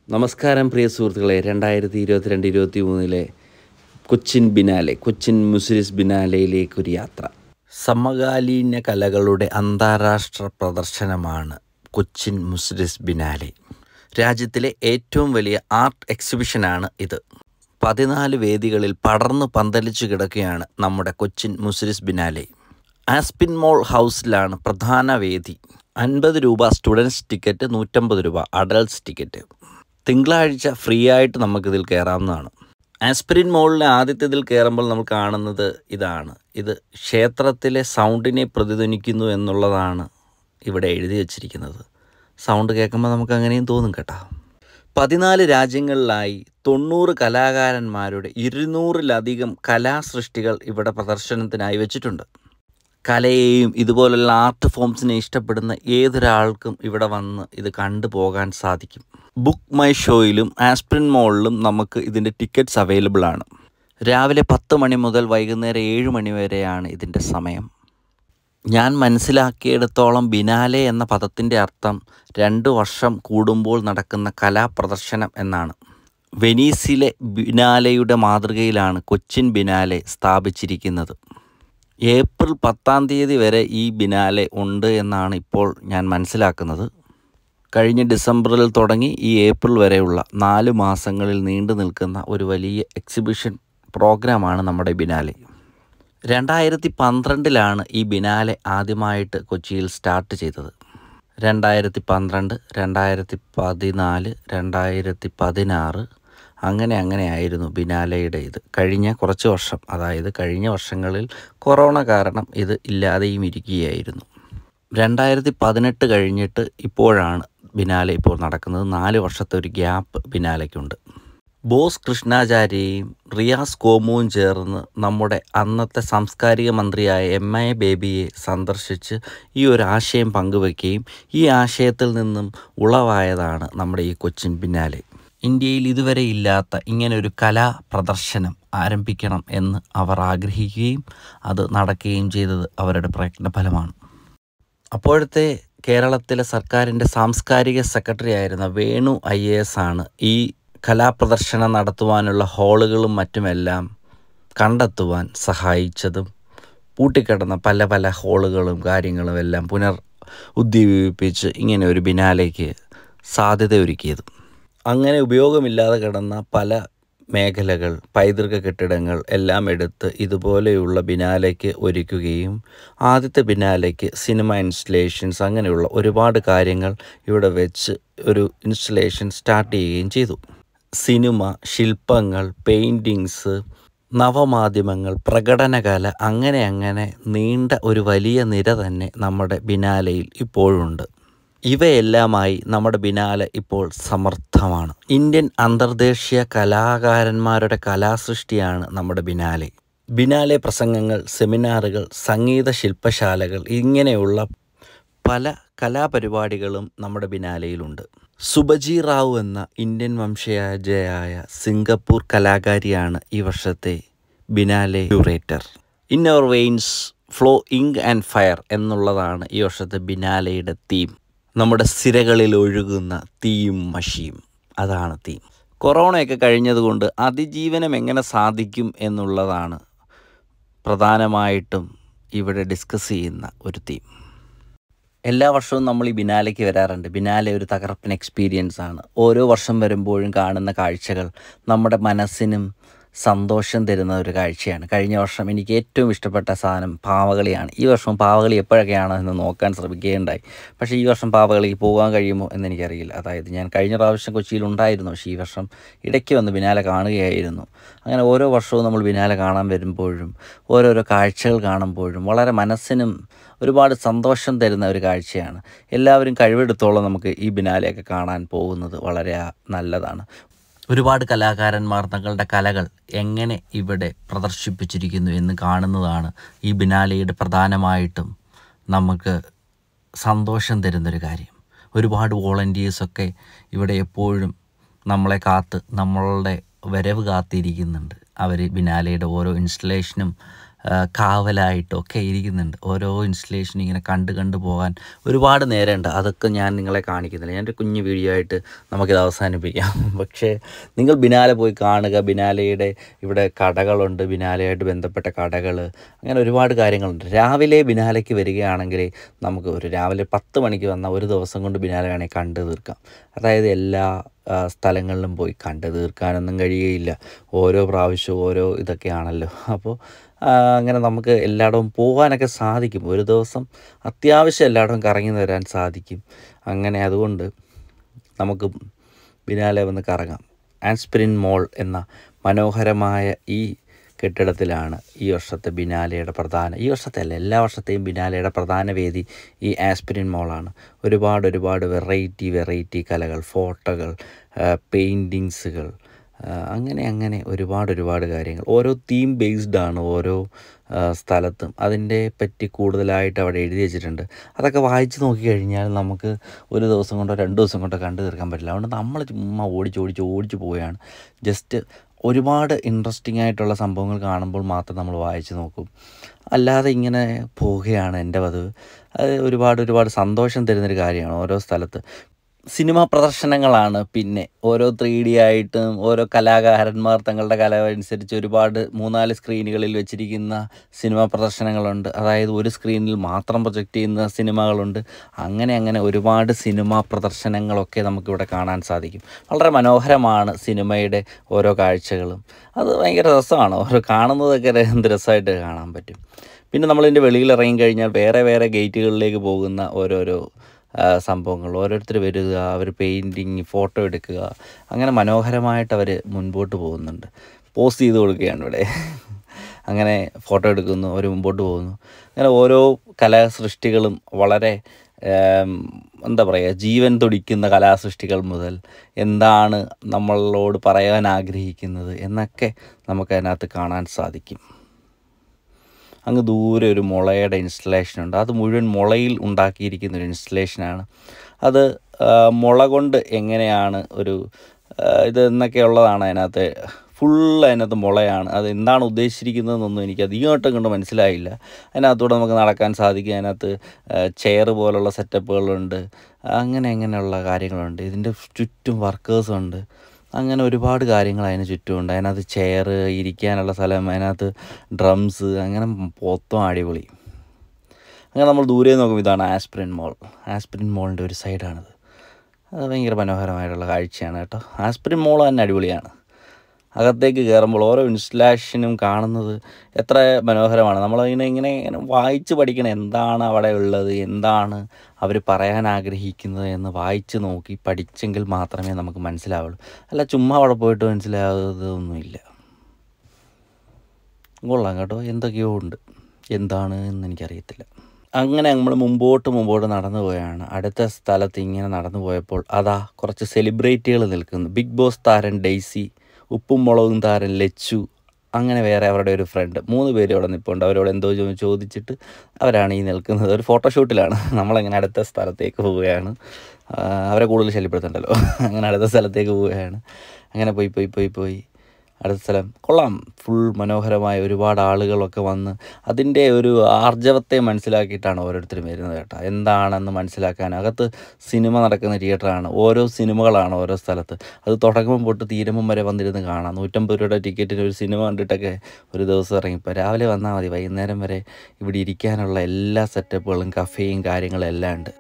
നമസ്കാരം പ്രിയ സുഹൃത്തുക്കളെ രണ്ടായിരത്തി ഇരുപത്തിരണ്ട് ഇരുപത്തി മൂന്നിലെ കൊച്ചിൻ ബിനാലെ കൊച്ചിൻ മുസ്ലിസ് ബിനാലയിലേക്കൊരു യാത്ര സമകാലീന കലകളുടെ അന്താരാഷ്ട്ര പ്രദർശനമാണ് കൊച്ചിൻ മുസ്ലിസ് ബിനാലെ രാജ്യത്തിലെ ഏറ്റവും വലിയ ആർട്ട് എക്സിബിഷനാണ് ഇത് പതിനാല് വേദികളിൽ പടർന്നു പന്തലിച്ചു കിടക്കുകയാണ് നമ്മുടെ കൊച്ചിൻ മുസ്ലിസ് ബിനാലെ ആസ്പിൻ മോൾ ഹൗസിലാണ് പ്രധാന വേദി അൻപത് രൂപ സ്റ്റുഡൻസ് ടിക്കറ്റ് നൂറ്റമ്പത് രൂപ അഡൽട്ട്സ് ടിക്കറ്റ് തിങ്കളാഴ്ച ഫ്രീ ആയിട്ട് നമുക്കിതിൽ കയറാവുന്നതാണ് ആസ്പിരിൻ മോളിലെ ആദ്യത്തെ ഇതിൽ കയറുമ്പോൾ നമ്മൾ കാണുന്നത് ഇതാണ് ഇത് ക്ഷേത്രത്തിലെ സൗണ്ടിനെ പ്രതിധ്വനിക്കുന്നു എന്നുള്ളതാണ് ഇവിടെ എഴുതി വച്ചിരിക്കുന്നത് സൗണ്ട് കേൾക്കുമ്പോൾ നമുക്ക് അങ്ങനെയും തോന്നും കേട്ടോ പതിനാല് രാജ്യങ്ങളിലായി തൊണ്ണൂറ് കലാകാരന്മാരുടെ ഇരുന്നൂറിലധികം കലാസൃഷ്ടികൾ ഇവിടെ പ്രദർശനത്തിനായി വെച്ചിട്ടുണ്ട് കലയെയും ഇതുപോലുള്ള ആർട്ട് ഫോംസിനെ ഇഷ്ടപ്പെടുന്ന ഏതൊരാൾക്കും ഇവിടെ വന്ന് ഇത് കണ്ടു പോകാൻ സാധിക്കും ബുക്ക് മൈ ഷോയിലും ആസ്പ്രിൻ മോളിലും നമുക്ക് ഇതിൻ്റെ ടിക്കറ്റ്സ് അവൈലബിൾ ആണ് രാവിലെ പത്ത് മണി മുതൽ വൈകുന്നേരം ഏഴ് മണി വരെയാണ് ഇതിൻ്റെ സമയം ഞാൻ മനസ്സിലാക്കിയിടത്തോളം ബിനാലെ എന്ന പദത്തിൻ്റെ അർത്ഥം രണ്ട് വർഷം കൂടുമ്പോൾ നടക്കുന്ന കലാപ്രദർശനം എന്നാണ് വെനീസിലെ ബിനാലെയുടെ മാതൃകയിലാണ് കൊച്ചിൻ ബിനാലെ സ്ഥാപിച്ചിരിക്കുന്നത് ഏപ്രിൽ പത്താം തീയതി വരെ ഈ ബിനാലെ ഉണ്ട് എന്നാണ് ഇപ്പോൾ ഞാൻ മനസ്സിലാക്കുന്നത് കഴിഞ്ഞ ഡിസംബറിൽ തുടങ്ങി ഈ ഏപ്രിൽ വരെയുള്ള നാല് മാസങ്ങളിൽ നീണ്ടു നിൽക്കുന്ന ഒരു വലിയ എക്സിബിഷൻ പ്രോഗ്രാമാണ് നമ്മുടെ ബിനാലെ രണ്ടായിരത്തി പന്ത്രണ്ടിലാണ് ഈ ബിനാലെ ആദ്യമായിട്ട് കൊച്ചിയിൽ സ്റ്റാർട്ട് ചെയ്തത് രണ്ടായിരത്തി പന്ത്രണ്ട് രണ്ടായിരത്തി പതിനാല് രണ്ടായിരത്തി പതിനാറ് അങ്ങനെ അങ്ങനെ ആയിരുന്നു ബിനാലയുടെ ഇത് കഴിഞ്ഞ കുറച്ച് വർഷം അതായത് കഴിഞ്ഞ വർഷങ്ങളിൽ കൊറോണ കാരണം ഇത് ഇല്ലാതെയും ഇരിക്കുകയായിരുന്നു രണ്ടായിരത്തി പതിനെട്ട് കഴിഞ്ഞിട്ട് ഇപ്പോഴാണ് ബിനാലെ ഇപ്പോൾ നടക്കുന്നത് നാല് വർഷത്തെ ഒരു ഗ്യാപ്പ് ബിനാലയ്ക്കുണ്ട് ബോസ് കൃഷ്ണാചാര്യയും റിയാസ് കോമുവും ചേർന്ന് നമ്മുടെ അന്നത്തെ സാംസ്കാരിക മന്ത്രിയായ എം എ ബേബിയെ സന്ദർശിച്ച് ഈ ഒരു ആശയം പങ്കുവയ്ക്കുകയും ഈ ആശയത്തിൽ നിന്നും ഉളവായതാണ് നമ്മുടെ ഈ കൊച്ചിൻ ബിനാലെ ഇന്ത്യയിൽ ഇതുവരെ ഇല്ലാത്ത ഇങ്ങനെ ഒരു കലാ പ്രദർശനം ആരംഭിക്കണം എന്ന് അവർ ആഗ്രഹിക്കുകയും അത് നടക്കുകയും ചെയ്തത് അവരുടെ പ്രയത്നഫലമാണ് അപ്പോഴത്തെ കേരളത്തിലെ സർക്കാരിൻ്റെ സാംസ്കാരിക സെക്രട്ടറി ആയിരുന്ന വേണു ഐ എ എസ് ആണ് ഈ കലാപ്രദർശനം നടത്തുവാനുള്ള ഹാളുകളും മറ്റുമെല്ലാം കണ്ടെത്തുവാൻ സഹായിച്ചതും പൂട്ടിക്കിടന്ന പല പല ഹാളുകളും കാര്യങ്ങളും എല്ലാം പുനർ ഉദ്ദീപിപ്പിച്ച് ഇങ്ങനെ ഒരു ബിനാലേക്ക് സാധ്യതയൊരുക്കിയതും അങ്ങനെ ഉപയോഗമില്ലാതെ കിടന്ന പല മേഖലകൾ പൈതൃക കെട്ടിടങ്ങൾ എല്ലാം എടുത്ത് ഇതുപോലെയുള്ള ബിനാലയ്ക്ക് ഒരുക്കുകയും ആദ്യത്തെ ബിനാലയ്ക്ക് സിനിമ ഇൻസ്റ്റലേഷൻസ് അങ്ങനെയുള്ള ഒരുപാട് കാര്യങ്ങൾ ഇവിടെ വെച്ച് ഒരു ഇൻസ്റ്റലേഷൻ സ്റ്റാർട്ട് ചെയ്യുകയും ചെയ്തു സിനിമ ശില്പങ്ങൾ പെയിൻറ്റിങ്സ് നവമാധ്യമങ്ങൾ പ്രകടനകല അങ്ങനെ അങ്ങനെ നീണ്ട ഒരു വലിയ നിര തന്നെ നമ്മുടെ ബിനാലയിൽ ഇപ്പോഴുണ്ട് ഇവയെല്ലാമായി നമ്മുടെ ബിനാലെ ഇപ്പോൾ സമർത്ഥമാണ് ഇന്ത്യൻ അന്തർദേശീയ കലാകാരന്മാരുടെ കലാസൃഷ്ടിയാണ് നമ്മുടെ ബിനാലെ ബിനാലെ പ്രസംഗങ്ങൾ സെമിനാറുകൾ സംഗീത ശില്പശാലകൾ ഇങ്ങനെയുള്ള പല കലാപരിപാടികളും നമ്മുടെ ബിനാലയിലുണ്ട് സുബജി റാവു എന്ന ഇന്ത്യൻ വംശജയായ സിംഗപ്പൂർ കലാകാരിയാണ് ഈ വർഷത്തെ biennale curator in our veins flow ink and fire എന്നുള്ളതാണ് ഈ വർഷത്തെ ബിനാലയുടെ തീം നമ്മുടെ സിരകളിൽ ഒഴുകുന്ന തീയും മഷിയും അതാണ് തീം കൊറോണയൊക്കെ കഴിഞ്ഞതുകൊണ്ട് അതിജീവനം എങ്ങനെ സാധിക്കും എന്നുള്ളതാണ് പ്രധാനമായിട്ടും ഇവിടെ ഡിസ്കസ് ചെയ്യുന്ന ഒരു തീം എല്ലാ വർഷവും നമ്മൾ ഈ ബിനാലയ്ക്ക് വരാറുണ്ട് ബിനാലെ ഒരു തകർപ്പൻ എക്സ്പീരിയൻസ് ആണ് ഓരോ വർഷം വരുമ്പോഴും കാണുന്ന കാഴ്ചകൾ നമ്മുടെ മനസ്സിനും സന്തോഷം തരുന്ന ഒരു കാഴ്ചയാണ് കഴിഞ്ഞ വർഷം എനിക്ക് ഏറ്റവും ഇഷ്ടപ്പെട്ട സാധനം പാവകളിയാണ് ഈ വർഷം പാവകളി എപ്പോഴൊക്കെയാണ് എന്ന് നോക്കാൻ ശ്രമിക്കുകയുണ്ടായി പക്ഷേ ഈ വർഷം പാവകളിക്ക് പോകാൻ കഴിയുമോ എന്ന് എനിക്കറിയില്ല അതായത് ഞാൻ കഴിഞ്ഞ പ്രാവശ്യം കൊച്ചിയിൽ ഉണ്ടായിരുന്നു പക്ഷേ ഈ വർഷം ഇടയ്ക്ക് വന്ന് ബിനാലെ കാണുകയായിരുന്നു അങ്ങനെ ഓരോ വർഷവും നമ്മൾ ബിനാലെ കാണാൻ വരുമ്പോഴും ഓരോരോ കാഴ്ചകൾ കാണുമ്പോഴും വളരെ മനസ്സിനും ഒരുപാട് സന്തോഷം തരുന്ന ഒരു കാഴ്ചയാണ് എല്ലാവരും കഴിവെടുത്തോളം നമുക്ക് ഈ ബിനാലെയൊക്കെ കാണാൻ പോകുന്നത് വളരെ നല്ലതാണ് ഒരുപാട് കലാകാരന്മാർ തങ്ങളുടെ കലകൾ എങ്ങനെ ഇവിടെ പ്രദർശിപ്പിച്ചിരിക്കുന്നു എന്ന് കാണുന്നതാണ് ഈ ബിനാലയുടെ പ്രധാനമായിട്ടും നമുക്ക് സന്തോഷം തരുന്നൊരു കാര്യം ഒരുപാട് വോളണ്ടിയേഴ്സൊക്കെ ഇവിടെ എപ്പോഴും നമ്മളെ കാത്ത് നമ്മളുടെ വരവ് കാത്തിരിക്കുന്നുണ്ട് അവർ ബിനാലയുടെ ഓരോ ഇൻസ്റ്റലേഷനും ആ, കാവലായിട്ടോ ഒക്കെ ഇരിക്കുന്നുണ്ട് ഓരോ ഇൻസ്റ്റലേഷൻ ഇങ്ങനെ കണ്ട് കണ്ട് പോകാൻ ഒരുപാട് നേരമുണ്ട് അതൊക്കെ ഞാൻ നിങ്ങളെ കാണിക്കുന്നില്ല ഞാൻ ഒരു കുഞ്ഞു വീഡിയോ ആയിട്ട് നമുക്കിത് അവസാനിപ്പിക്കാം പക്ഷേ നിങ്ങൾ ബിനാലെ പോയി കാണുക ബിനാലയുടെ ഇവിടെ കടകളുണ്ട് ബിനാലയായിട്ട് ബന്ധപ്പെട്ട കടകൾ അങ്ങനെ ഒരുപാട് കാര്യങ്ങളുണ്ട് രാവിലെ ബിനാലയ്ക്ക് വരികയാണെങ്കിൽ നമുക്ക് ഒരു രാവിലെ പത്ത് മണിക്ക് വന്ന ഒരു ദിവസം കൊണ്ട് ബിനാല വേണമെങ്കിൽ കണ്ടു തീർക്കാം അതായത് എല്ലാ ആ, സ്ഥലങ്ങളിലും പോയി കണ്ടു തീർക്കാനൊന്നും കഴിയുകയില്ല ഓരോ പ്രാവശ്യവും ഓരോ ഇതൊക്കെയാണല്ലോ അപ്പോൾ ആ, അങ്ങനെ നമുക്ക് എല്ലായിടവും പോകാനൊക്കെ സാധിക്കും ഒരു ദിവസം അത്യാവശ്യം എല്ലായിടവും കറങ്ങി തരാൻ സാധിക്കും അങ്ങനെ അതുകൊണ്ട് നമുക്ക് ബിനാലെ വന്ന് കറങ്ങാം ആൻസ്പിരിൻ മോൾ എന്ന മനോഹരമായ ഈ കെട്ടിടത്തിലാണ് ഈ വർഷത്തെ ബിനാലയുടെ പ്രധാന ഈ വർഷത്തെ അല്ല എല്ലാ വർഷത്തെയും ബിനാലയുടെ പ്രധാന വേദി ഈ ആസ്പിരിൻ മോളാണ് ഒരുപാട് ഒരുപാട് വെറൈറ്റി വെറൈറ്റി കലകൾ ഫോട്ടോകൾ പെയിൻറ്റിങ്സുകൾ അങ്ങനെ അങ്ങനെ ഒരുപാട് ഒരുപാട് കാര്യങ്ങൾ ഓരോ തീം ബേസ്ഡ് ആണ് ഓരോ ആ, സ്ഥലത്തും അതിൻ്റെ പറ്റി കൂടുതലായിട്ട് അവിടെ എഴുതി വെച്ചിട്ടുണ്ട് അതൊക്കെ വായിച്ച് നോക്കിക്കഴിഞ്ഞാൽ നമുക്ക് ഒരു ദിവസം കൊണ്ടോ രണ്ട് ദിവസം കൊണ്ടോ കണ്ടു തീർക്കാൻ പറ്റില്ല അതുകൊണ്ട് നമ്മൾ ചുമ്മാ ഓടിച്ച് ഓടിച്ച് ഓടിച്ച് പോവുകയാണ് ജസ്റ്റ് ഒരുപാട് ഇൻട്രസ്റ്റിംഗ് ആയിട്ടുള്ള സംഭവങ്ങൾ കാണുമ്പോൾ മാത്രം നമ്മൾ വായിച്ച് നോക്കും അല്ലാതെ ഇങ്ങനെ പോവുകയാണ് എൻ്റെ പതിവ് അത് ഒരുപാട് ഒരുപാട് സന്തോഷം തരുന്നൊരു കാര്യമാണ് ഓരോ സ്ഥലത്ത് സിനിമാ പ്രദർശനങ്ങളാണ് പിന്നെ ഓരോ ത്രീ ഡി ആയിട്ടും ഓരോ കലാകാരന്മാർ തങ്ങളുടെ കല അനുസരിച്ച് ഒരുപാട് മൂന്നാല് സ്ക്രീനുകളിൽ വെച്ചിരിക്കുന്ന സിനിമാ പ്രദർശനങ്ങളുണ്ട് അതായത് ഒരു സ്ക്രീനിൽ മാത്രം പ്രൊജക്റ്റ് ചെയ്യുന്ന സിനിമകളുണ്ട് അങ്ങനെ അങ്ങനെ ഒരുപാട് സിനിമാ പ്രദർശനങ്ങളൊക്കെ നമുക്കിവിടെ കാണാൻ സാധിക്കും വളരെ മനോഹരമാണ് സിനിമയുടെ ഓരോ കാഴ്ചകളും അത് ഭയങ്കര രസമാണ് ഓരോ കാണുന്നതൊക്കെ ര- എന്ത് രസമായിട്ട് കാണാൻ പറ്റും പിന്നെ നമ്മളിതിൻ്റെ വെളിയിൽ ഇറങ്ങി കഴിഞ്ഞാൽ വേറെ വേറെ ഗേറ്റുകളിലേക്ക് പോകുന്ന ഓരോരോ ആ, സംഭവങ്ങൾ ഓരോരുത്തർ വരിക അവർ പെയിൻറ്റിങ് ഫോട്ടോ എടുക്കുക അങ്ങനെ മനോഹരമായിട്ട് അവർ മുൻപോട്ട് പോകുന്നുണ്ട് പോസ്റ്റ് ചെയ്ത് കൊടുക്കുകയാണ് ഇവിടെ അങ്ങനെ ഫോട്ടോ എടുക്കുന്നു അവർ മുമ്പോട്ട് പോകുന്നു അങ്ങനെ ഓരോ കലാസൃഷ്ടികളും വളരെ ഏം, എന്താ പറയുക ജീവൻ തുടിക്കുന്ന കലാസൃഷ്ടികൾ മുതൽ എന്താണ് നമ്മളോട് പറയാൻ ആഗ്രഹിക്കുന്നത് എന്നൊക്കെ നമുക്കതിനകത്ത് കാണാൻ സാധിക്കും അങ്ങ് ദൂരെ ഒരു മുളയുടെ ഇൻസ്റ്റലേഷൻ ഉണ്ട് അത് മുഴുവൻ മുളയിൽ ഉണ്ടാക്കിയിരിക്കുന്ന ഒരു ഇൻസ്റ്റലേഷനാണ് അത് ആ, മുള കൊണ്ട് എങ്ങനെയാണ് ഒരു ആ, ഇത് എന്നൊക്കെയുള്ളതാണ് അതിനകത്ത് ഫുൾ അതിനകത്ത് മുളയാണ് അത് എന്താണ് ഉദ്ദേശിച്ചിരിക്കുന്നതെന്നൊന്നും എനിക്ക് അധികമായിട്ടും കൊണ്ട് മനസ്സിലായില്ല അതിനകത്തൂടെ നമുക്ക് നടക്കാൻ സാധിക്കും അതിനകത്ത് ചെയർ പോലുള്ള സെറ്റപ്പുകളുണ്ട് അങ്ങനെ അങ്ങനെയുള്ള കാര്യങ്ങളുണ്ട് ഇതിൻ്റെ ചുറ്റും വർക്കേഴ്സുണ്ട് അങ്ങനെ ഒരുപാട് കാര്യങ്ങൾ അതിന് ചുറ്റുമുണ്ട് അതിനകത്ത് ചെയർ ഇരിക്കാനുള്ള സ്ഥലം അതിനകത്ത് ഡ്രംസ് അങ്ങനെ മൊത്തം അടിപൊളി അങ്ങനെ നമ്മൾ ദൂരെ നോക്കുമ്പോൾ ഇതാണ് ആസ്പിരിൻ മോൾ ആസ്പിരിൻ മോളിൻ്റെ ഒരു സൈഡാണിത് അത് ഭയങ്കര മനോഹരമായിട്ടുള്ള കാഴ്ചയാണ് കേട്ടോ ആസ്പിരിൻ മോൾ തന്നെ അടിപൊളിയാണ് അകത്തേക്ക് കയറുമ്പോൾ ഓരോ ഇൻസ്റ്റലേഷനും കാണുന്നത് എത്ര മനോഹരമാണ് നമ്മളതിനെ ഇങ്ങനെ ഇങ്ങനെ വായിച്ച് പഠിക്കണം എന്താണ് അവിടെ ഉള്ളത് എന്താണ് അവർ പറയാൻ ആഗ്രഹിക്കുന്നത് എന്ന് വായിച്ച് നോക്കി പഠിച്ചെങ്കിൽ മാത്രമേ നമുക്ക് മനസ്സിലാവുള്ളൂ അല്ല ചുമ്മാ അവിടെ പോയിട്ട് മനസ്സിലാവുന്നതൊന്നുമില്ല കൊള്ളാം കേട്ടോ എന്തൊക്കെയോ ഉണ്ട് എന്താണ് എന്ന് എനിക്കറിയത്തില്ല അങ്ങനെ നമ്മൾ മുമ്പോട്ട് മുമ്പോട്ട് നടന്നു പോയാണ് അടുത്ത സ്ഥലത്ത് ഇങ്ങനെ നടന്നു പോയപ്പോൾ അതാ കുറച്ച് സെലിബ്രിറ്റികൾ നിൽക്കുന്നു ബിഗ് ബോസ് താരൻ ഡെയ്സി ഉപ്പും മുളകും താരൻ ലച്ചു അങ്ങനെ വേറെ അവരുടെ ഒരു ഫ്രണ്ട് മൂന്ന് പേര് അവിടെ നിൽപ്പുണ്ട് അവരോട് എന്തോ ചോ- ചോദിച്ചിട്ട് അവരാണ് ഈ നിൽക്കുന്നത് ഒരു ഫോട്ടോഷൂട്ടിലാണ് നമ്മളങ്ങനെ അടുത്ത സ്ഥലത്തേക്ക് പോവുകയാണ് ആ, അവരെ കൂടുതൽ ശല്യപ്പെടുത്തണ്ടല്ലോ അങ്ങനെ അടുത്ത സ്ഥലത്തേക്ക് പോവുകയാണ് അങ്ങനെ പോയി പോയി പോയി പോയി അടുത്ത സ്ഥലം കൊള്ളാം ഫുൾ മനോഹരമായ ഒരുപാട് ആളുകളൊക്കെ വന്ന് അതിൻ്റെ ഒരു ആർജവത്തെ മനസ്സിലാക്കിയിട്ടാണ് ഓരോരുത്തരും വരുന്നത് കേട്ടോ എന്താണെന്ന് മനസ്സിലാക്കാൻ അകത്ത് സിനിമ നടക്കുന്ന തിയേറ്ററാണ് ഓരോ സിനിമകളാണ് ഓരോ സ്ഥലത്ത് അത് തുടങ്ങുമ്പോൾ തൊട്ട് തീരുമ്പം വരെ വന്നിരുന്ന് കാണാം നൂറ്റമ്പത് രൂപയുടെ ടിക്കറ്റിന് ഒരു സിനിമ കണ്ടിട്ടൊക്കെ ഒരു ദിവസം ഇറങ്ങിപ്പോൾ രാവിലെ വന്നാൽ മതി വൈകുന്നേരം വരെ ഇവിടെ ഇരിക്കാനുള്ള എല്ലാ സെറ്റപ്പുകളും കഫേയും കാര്യങ്ങളും എല്ലാം ഉണ്ട്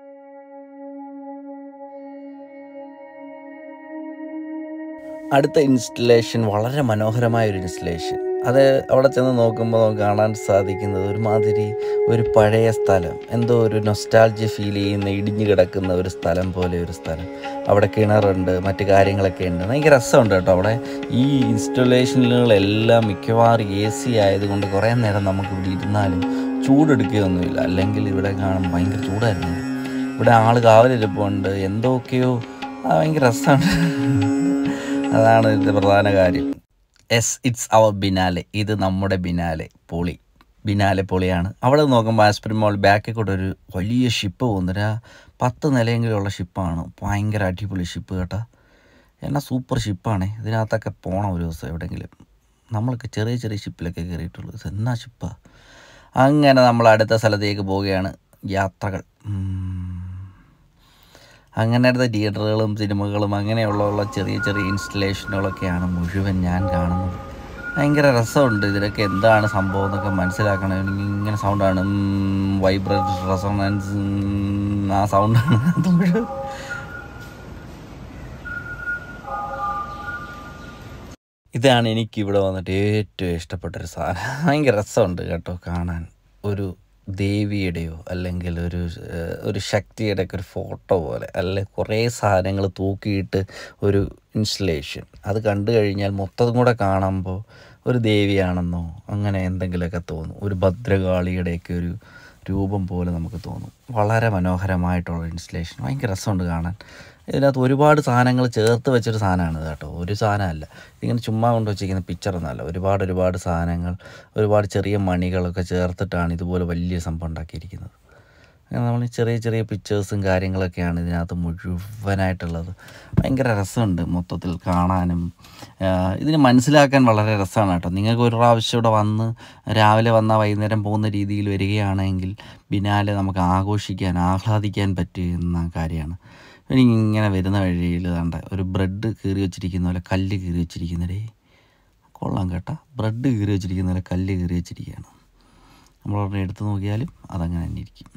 അടുത്ത ഇൻസ്റ്റലേഷൻ വളരെ മനോഹരമായ ഒരു ഇൻസ്റ്റലേഷൻ അത് അവിടെ ചെന്ന് നോക്കുമ്പോൾ നമുക്ക് കാണാൻ സാധിക്കുന്നത് ഒരുമാതിരി ഒരു പഴയ സ്ഥലം എന്തോ ഒരു നൊസ്റ്റാൾജി ഫീൽ ചെയ്യുന്ന ഇടിഞ്ഞു കിടക്കുന്ന ഒരു സ്ഥലം പോലെ ഒരു സ്ഥലം അവിടെ കിണറുണ്ട് മറ്റു കാര്യങ്ങളൊക്കെ ഉണ്ട് ഭയങ്കര രസമുണ്ട് കേട്ടോ അവിടെ ഈ ഇൻസ്റ്റലേഷനുകളെല്ലാം മിക്കവാറും എ സി ആയതുകൊണ്ട് കുറേ നേരം നമുക്ക് ഇവിടെ ഇരുന്നാലും ചൂടെടുക്കുകയൊന്നുമില്ല അല്ലെങ്കിൽ ഇവിടെ കാണാൻ ഭയങ്കര ചൂടായിരുന്നു ഇവിടെ ആൾ കാവലിരിപ്പുണ്ട് എന്തൊക്കെയോ ആ, ഭയങ്കര രസമാണ് അതാണ് ഇതിൻ്റെ പ്രധാന കാര്യം എസ് ഇറ്റ്സ് അവർ ബിനാലെ ഇത് നമ്മുടെ ബിനാലെ പൊളി ബിനാലെ പൊളിയാണ് അവിടെ നോക്കുമ്പോൾ ആസ്പിരിൻ മോൾ ബാക്കിൽ കൂടെ ഒരു വലിയ ഷിപ്പ് പോകുന്നു ഒരു പത്ത് നിലയെങ്കിലുള്ള ഷിപ്പാണ് ഭയങ്കര അടിപൊളി ഷിപ്പ് കേട്ടോ എന്നാൽ സൂപ്പർ ഷിപ്പാണേ ഇതിനകത്തൊക്കെ പോകണം ഒരു ദിവസം എവിടെയെങ്കിലും നമ്മളൊക്കെ ചെറിയ ചെറിയ ഷിപ്പിലൊക്കെ കയറിയിട്ടുള്ളൂ ഇത് എന്നാ ഷിപ്പാ അങ്ങനെ നമ്മൾ അടുത്ത സ്ഥലത്തേക്ക് പോവുകയാണ് യാത്രകൾ ഉം. അങ്ങനത്തെ തിയേറ്ററുകളും സിനിമകളും അങ്ങനെയുള്ള ഉള്ള ചെറിയ ചെറിയ ഇൻസ്റ്റലേഷനുകളൊക്കെയാണ് മുഴുവൻ ഞാൻ കാണുന്നത് ഭയങ്കര രസമുണ്ട് ഇതിലൊക്കെ എന്താണ് സംഭവം എന്നൊക്കെ മനസ്സിലാക്കണമെങ്കിൽ ഇങ്ങനെ സൗണ്ടാണ് വൈബ്രേറ്റ് റെസൊണൻസ് ആ സൗണ്ടാണ് അത് മുഴുവൻ ഇതാണ് എനിക്ക് ഇവിടെ വന്നിട്ട് ഏറ്റവും ഇഷ്ടപ്പെട്ടൊരു സാധനം ഭയങ്കര രസമുണ്ട് കേട്ടോ കാണാൻ ഒരു ദേവിയുടെയോ അല്ലെങ്കിൽ ഒരു ഏഹ്, ഒരു ശക്തിയുടെ ഒക്കെ ഒരു ഫോട്ടോ പോലെ അല്ലെ കുറേ സാധനങ്ങൾ തൂക്കിയിട്ട് ഒരു ഇൻസ്റ്റലേഷൻ അത് കണ്ടു കഴിഞ്ഞാൽ മൊത്തം കൂടെ കാണുമ്പോൾ ഒരു ദേവിയാണെന്നോ അങ്ങനെ എന്തെങ്കിലുമൊക്കെ തോന്നും ഒരു ഭദ്രകാളിയുടെയൊക്കെ ഒരു രൂപം പോലെ നമുക്ക് തോന്നും വളരെ മനോഹരമായിട്ടുള്ള ഇൻസ്റ്റലേഷൻ ഭയങ്കര രസമുണ്ട് കാണാൻ ഇതിനകത്ത് ഒരുപാട് സാധനങ്ങൾ ചേർത്ത് വെച്ചൊരു സാധനമാണ് ഇത് കേട്ടോ ഒരു സാധനമല്ല ഇതിങ്ങനെ ചുമ്മാ കൊണ്ട് വെച്ചിരിക്കുന്ന പിക്ചറൊന്നുമല്ല ഒരുപാട് ഒരുപാട് സാധനങ്ങൾ ഒരുപാട് ചെറിയ മണികളൊക്കെ ചേർത്തിട്ടാണ് ഇതുപോലെ വലിയ സംഭവം ഉണ്ടാക്കിയിരിക്കുന്നത് അങ്ങനെ നമ്മൾ ഈ ചെറിയ ചെറിയ പിക്ചേഴ്സും കാര്യങ്ങളൊക്കെയാണ് ഇതിനകത്ത് മുഴുവനായിട്ടുള്ളത് ഭയങ്കര രസമുണ്ട് മൊത്തത്തിൽ കാണാനും ആഹ് ഇതിന് മനസ്സിലാക്കാൻ വളരെ രസമാണ് കേട്ടോ നിങ്ങൾക്ക് ഒരു പ്രാവശ്യം ഇവിടെ വന്ന് രാവിലെ വന്നാൽ വൈകുന്നേരം പോകുന്ന രീതിയിൽ വരികയാണെങ്കിൽ ബിനാലെ നമുക്ക് ആഘോഷിക്കാൻ ആഹ്ലാദിക്കാൻ പറ്റുന്ന കാര്യമാണ് എനിക്ക് ഇങ്ങനെ വരുന്ന വഴിയിൽ കണ്ട ഒരു ബ്രെഡ് കീറി വെച്ചിരിക്കുന്ന പോലെ കല്ല് കീറി വെച്ചിരിക്കുന്നതേ കൊള്ളാം കേട്ടോ ബ്രെഡ് കീറി വെച്ചിരിക്കുന്ന പോലെ കല്ല് കീറി വെച്ചിരിക്കുകയാണ് നമ്മളവിടെ എടുത്ത് നോക്കിയാലും അതങ്ങനെ തന്നെ ഇരിക്കും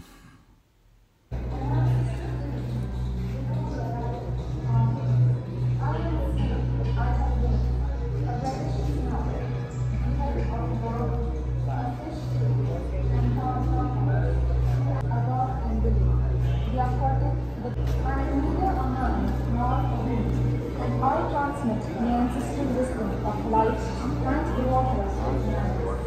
I transmit the ancestral wisdom of light and water.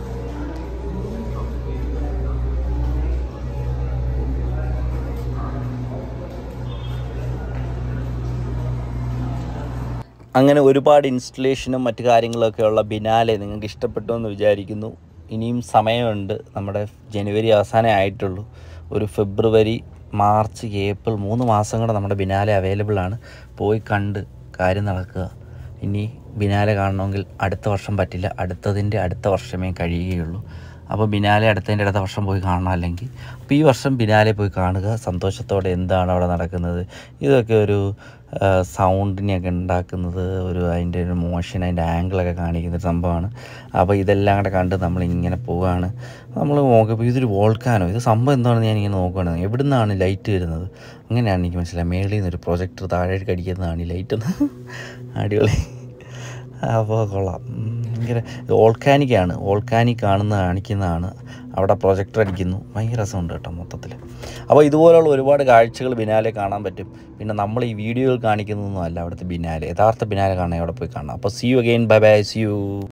അങ്ങനെ ഒരുപാട് ഇൻസ്റ്റലേഷനും മറ്റു കാര്യങ്ങളൊക്കെ ഉള്ള ബിനാലെ നിങ്ങൾക്ക് ഇഷ്ടപ്പെട്ടു എന്ന് വിചാരിക്കുന്നു ഇനിയും സമയമുണ്ട് നമ്മുടെ ജനുവരി അവസാനമേ ആയിട്ടുള്ളൂ ഒരു ഫെബ്രുവരി മാർച്ച് ഏപ്രിൽ മൂന്ന് മാസം കൂടെ നമ്മുടെ ബിനാലെ അവൈലബിൾ ആണ് പോയി കണ്ട് കാര്യം നടക്കുക ഇനി ബിനാലെ കാണണമെങ്കിൽ അടുത്ത വർഷം പറ്റില്ല അടുത്തതിൻ്റെ അടുത്ത വർഷമേ കഴിയുകയുള്ളൂ അപ്പോൾ ബിനാലെ അടുത്തതിൻ്റെ അടുത്ത വർഷം പോയി കാണണം അല്ലെങ്കിൽ അപ്പോൾ ഈ വർഷം ബിനാലെ പോയി കാണുക സന്തോഷത്തോടെ എന്താണ് അവിടെ നടക്കുന്നത് ഇതൊക്കെ ഒരു ആ, സൗണ്ടിനെയൊക്കെ ഉണ്ടാക്കുന്നത് ഒരു അതിൻ്റെ ഒരു മോഷൻ അതിൻ്റെ ആംഗിളൊക്കെ കാണിക്കുന്ന ഒരു സംഭവമാണ് അപ്പോൾ ഇതെല്ലാം കൂടെ കണ്ട് നമ്മളിങ്ങനെ പോവുകയാണ് നമ്മൾ നോക്കിയപ്പോൾ ഇതൊരു വോൾക്കാനോ ഇത് സംഭവം എന്താണെന്ന് ഞാൻ ഇങ്ങനെ നോക്കുകയാണ് എവിടെ നിന്നാണ് ലൈറ്റ് വരുന്നത് അങ്ങനെയാണ് എനിക്ക് മനസ്സിലായത് മേളിൽ നിന്ന് ഒരു പ്രൊജക്ടർ താഴേക്ക് അടിക്കുന്നതാണ് ഈ ലൈറ്റ് അടിപൊളി അപ്പോൾ കൊള്ളാം ഉം, ഭയങ്കര ഓൾക്കാനിക്കാണ് ഓൾക്കാനിക് കാണുന്ന കാണിക്കുന്നതാണ് അവിടെ പ്രൊജക്ടർ അടിക്കുന്നു ഭയങ്കര രസമുണ്ട് കേട്ടോ മൊത്തത്തിൽ അപ്പോൾ ഇതുപോലുള്ള ഒരുപാട് കാഴ്ചകൾ ബിനാലെ കാണാൻ പറ്റും പിന്നെ നമ്മൾ ഈ വീഡിയോയിൽ കാണിക്കുന്നതൊന്നും അല്ല അവിടുത്തെ ബിനാലെ യഥാർത്ഥ ബിനാലെ കാണാൻ അവിടെ പോയി കാണാം അപ്പോൾ see you again bye bye see U